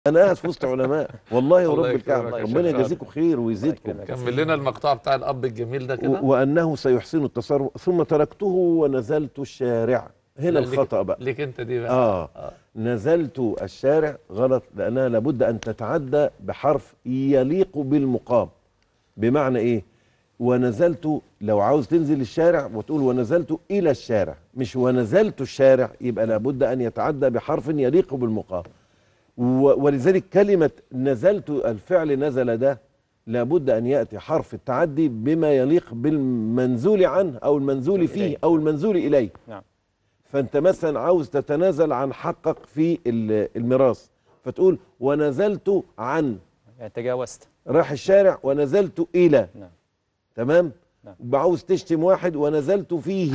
انا قاعد في وسط علماء والله الله ورب يكرمك الكعبه يا ربنا شيخ يجازيكم خير ويزيدكم يكرمك. كمل لنا المقطع بتاع الاب الجميل ده كده و- وانه سيحسن التصرف ثم تركته ونزلت الشارع هنا لا، ليك- الخطا بقى ليك انت دي بقى اه آه. نزلت الشارع غلط لانها لابد ان تتعدى بحرف يليق بالمقام بمعنى ايه ونزلت لو عاوز تنزل الشارع وتقول ونزلت الى الشارع مش ونزلت الشارع يبقى لابد ان يتعدى بحرف يليق بالمقام و- ولذلك كلمه نزلت الفعل نزل ده لابد ان ياتي حرف التعدي بما يليق بالمنزول عنه او المنزول فيه إليه. او المنزول اليه نعم فانت مثلا عاوز تتنازل عن حقك في ال- الميراث فتقول ونزلت عن يعني تجاوزت راح الشارع ونزلت الى نعم تمام نعم. وعاوز تشتم واحد ونزلت فيه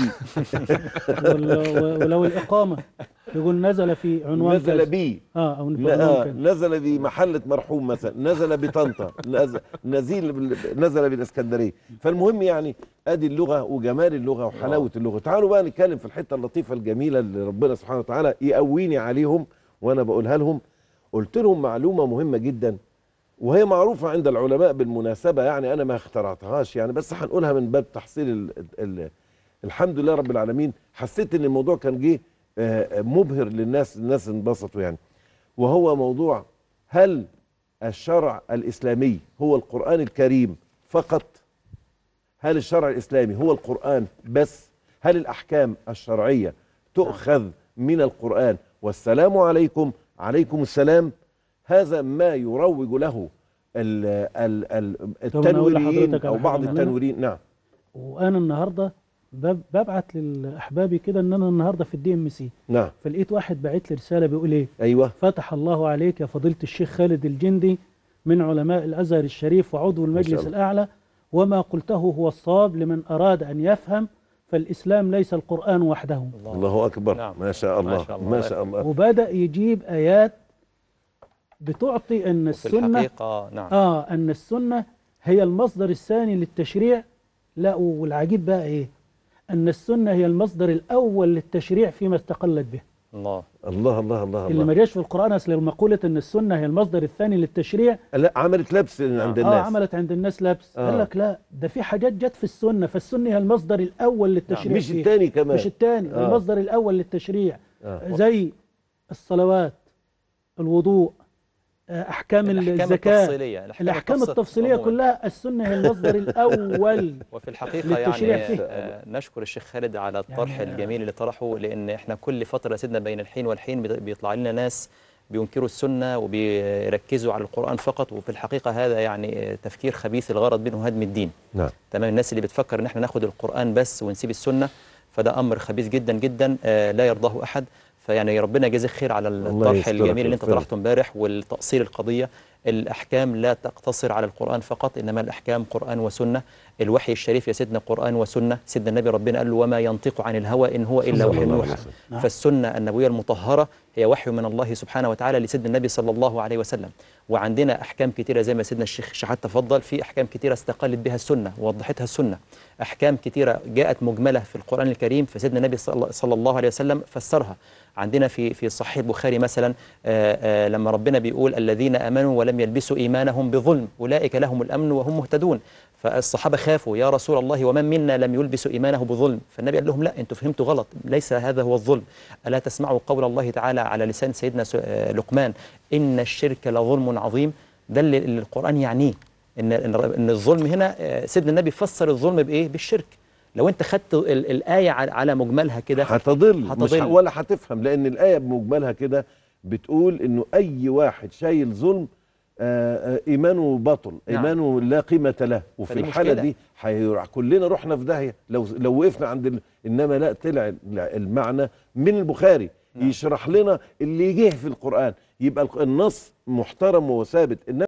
ول- ولو الإقامة يقول نزل في عنوان نزل كذا. بي اه او في لا عنوان آه، كذا. نزل بمحلة مرحوم مثلا نزل بطنطا نزل نزيل بال- نزل بالاسكندريه فالمهم يعني ادي اللغه وجمال اللغه وحلاوه اللغه تعالوا بقى نتكلم في الحته اللطيفه الجميله اللي ربنا سبحانه وتعالى يقويني عليهم وانا بقولها لهم قلت لهم معلومه مهمه جدا وهي معروفه عند العلماء بالمناسبه يعني انا ما اخترعتهاش يعني بس هنقولها من باب تحصيل ال ال الحمد لله رب العالمين حسيت ان الموضوع كان جه آه، مبهر للناس الناس انبسطوا يعني وهو موضوع هل الشرع الإسلامي هو القرآن الكريم فقط هل الشرع الإسلامي هو القرآن بس هل الأحكام الشرعية تؤخذ من القرآن والسلام عليكم عليكم السلام هذا ما يروج له ال ال ال طب أنا أقول التنويريين لحضرتك أو على بعض حاجة. التنويرين نعم وانا النهارده بب- ببعت لاحبابي كده ان انا النهارده في الدي ام سي نعم فلقيت واحد باعت لي رساله بيقول ايه أيوه فتح الله عليك يا فضيله الشيخ خالد الجندي من علماء الازهر الشريف وعضو المجلس الله. الاعلى وما قلته هو الصواب لمن اراد ان يفهم فالاسلام ليس القران وحده الله أكبر نعم. ما شاء الله ما شاء الله. ما شاء الله وبدا يجيب ايات بتعطي ان في السنه الحقيقة نعم اه ان السنه هي المصدر الثاني للتشريع لا والعجيب بقى ايه ان السنه هي المصدر الاول للتشريع فيما استقلت به الله الله الله الله اللي ما الله جاش في القران اصل مقوله ان السنه هي المصدر الثاني للتشريع لا عملت لبس عند اه الناس عملت عند الناس لبس آه. قال لك لا ده في حاجات جت في السنه فالسنه هي المصدر الاول للتشريع مش فيه. التاني كمان مش الثاني آه. المصدر الاول للتشريع آه. زي الصلوات الوضوء آه، احكام الأحكام الزكاه التفصيلية الاحكام التفصيل التفصيليه عموماً. كلها السنه هي المصدر الاول وفي الحقيقة يعني للتشريع فيه. آه، نشكر الشيخ خالد على الطرح يعني- الجميل اللي طرحه لأن احنا كل فترة سيدنا بين الحين والحين بيط- بيطلع لنا ناس بينكروا السنة وبيركزوا على القرآن فقط وفي الحقيقة هذا يعني آه، تفكير خبيث الغرض منه هدم الدين نعم تمام الناس اللي بتفكر ان احنا ناخد القرآن بس ونسيب السنة فده أمر خبيث جدا جدا آه، لا يرضاه أحد فيعني ربنا يجازيك خير على الطرح يسترك الجميل اللي انت ويغفرك. طرحته امبارح والتأصيل القضية الأحكام لا تقتصر على القرآن فقط إنما الأحكام قرآن وسنة الوحي الشريف يا سيدنا قرآن وسنة سيدنا النبي ربنا قال له وما ينطق عن الهوى إن هو إلا صلى وحي الله عليه يوحى وسلم. نعم. فالسنة النبوية المطهرة هي وحي من الله سبحانه وتعالى لسيدنا النبي صلى الله عليه وسلم وعندنا أحكام كتيرة زي ما سيدنا الشيخ شحات تفضل في أحكام كتيرة استقلت بها السنة ووضحتها السنة أحكام كتيرة جاءت مجملة في القرآن الكريم فسيدنا النبي صلى صلى الله عليه وسلم فسرها عندنا في في صحيح البخاري مثلا آه، آه، لما ربنا بيقول الذين امنوا ولم يلبسوا ايمانهم بظلم اولئك لهم الامن وهم مهتدون فالصحابه خافوا يا رسول الله ومن منا لم يلبس ايمانه بظلم فالنبي قال لهم لا انتم فهمتوا غلط ليس هذا هو الظلم الا تسمعوا قول الله تعالى على لسان سيدنا س- آه، لقمان ان الشرك لظلم عظيم ده اللي اللي القران يعنيه ان ان إن الظلم هنا آه، سيدنا النبي فسر الظلم بايه بالشرك لو انت خدت ال- الايه على على مجملها كده هتضل مش هتضل. ه- ولا هتفهم لان الايه بمجملها كده بتقول انه اي واحد شايل ظلم آه، آه، ايمانه بطل نعم. ايمانه لا قيمه له وفي فدي الحاله مشكلة. دي هيروح كلنا رحنا في داهيه لو لو وقفنا عند ال... انما لا طلع ال- المعنى من البخاري نعم. يشرح لنا اللي جه في القران يبقى الق- النص محترم وثابت انما